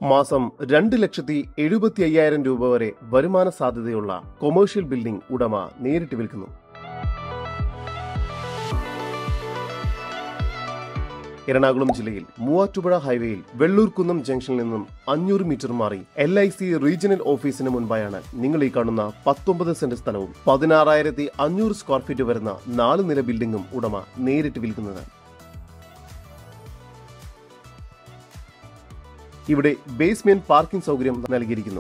മാസം രണ്ട് ലക്ഷത്തി എഴുപത്തി അയ്യായിരം രൂപ വരെ വരുമാന സാധ്യതയുള്ള കൊമേഴ്ഷ്യൽ ബിൽഡിംഗ് ഉടമ നേരിട്ട് വിൽക്കുന്നു എറണാകുളം ജില്ലയിൽ മൂവാറ്റുപുഴ ഹൈവേയിൽ വെള്ളൂർക്കുന്നം ജംഗ്ഷനിൽ നിന്നും അഞ്ഞൂറ് മീറ്റർ മാറി എൽ ഐ സി റീജിയണൽ ഓഫീസിന് മുൻപായാണ് നിങ്ങൾ ഈ കാണുന്ന പത്തൊമ്പത് സെന്റ് സ്ഥലവും പതിനാറായിരത്തി അഞ്ഞൂറ് സ്ക്വയർ ഫീറ്റ് വരുന്ന നാല് നില ബിൽഡിംഗും ഉടമ നേരിട്ട് വിൽക്കുന്നത് ഇവിടെ ബേസ്മെന്റ് പാർക്കിംഗ് സൗകര്യം നൽകിയിരിക്കുന്നു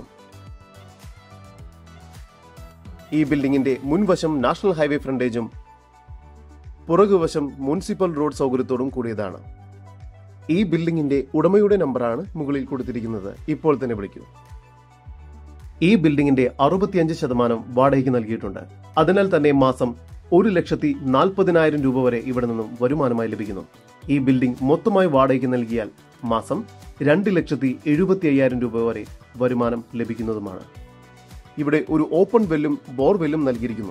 ഈ ബിൽഡിംഗിന്റെ മുൻവശം നാഷണൽ ഹൈവേ ഫ്രണ്ടേജും പുറകുവശം മുനിസിപ്പൽ റോഡ് സൗകര്യത്തോടും കൂടിയതാണ് ഈ ബിൽഡിംഗിന്റെ ഉടമയുടെ നമ്പറാണ് മുകളിൽ കൊടുത്തിരിക്കുന്നത് ഇപ്പോൾ തന്നെ വിളിക്കൂ ഈ ബിൽഡിംഗിന്റെ അറുപത്തിയഞ്ച് ശതമാനം വാടകയ്ക്ക് നൽകിയിട്ടുണ്ട് അതിനാൽ തന്നെ മാസം ഒരു ലക്ഷത്തി നാൽപ്പതിനായിരം രൂപ വരെ ഇവിടെ നിന്നും വരുമാനമായി ലഭിക്കുന്നു ഈ ബിൽഡിംഗ് മൊത്തമായി വാടകയ്ക്ക് നൽകിയാൽ മാസം രണ്ട് ലക്ഷത്തി എഴുപത്തി അയ്യായിരം രൂപ വരെ വരുമാനം ലഭിക്കുന്നതുമാണ് ഇവിടെ ഒരു ഓപ്പൺ വെല്ലും ബോർവെല്ലും നൽകിയിരിക്കുന്നു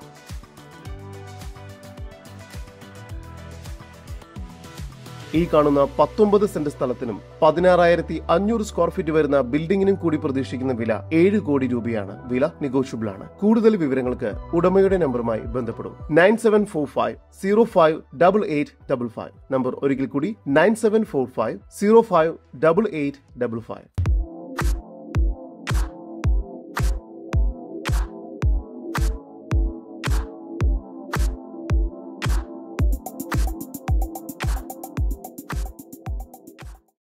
ഈ കാണുന്ന പത്തൊമ്പത് സെന്റ് സ്ഥലത്തിനും പതിനാറായിരത്തി അഞ്ഞൂറ് സ്ക്വയർ ഫീറ്റ് വരുന്ന ബിൽഡിംഗിനും കൂടി പ്രതീക്ഷിക്കുന്ന വില ഏഴ് കോടി രൂപയാണ് വില നെഗോഷ്യബിൾ ആണ് കൂടുതൽ വിവരങ്ങൾക്ക് ഉടമയുടെ നമ്പറുമായി ബന്ധപ്പെടും nine seven four five zero five double eight double five number ഒരിക്കൽ കൂടി nine seven four five zero five double eight double five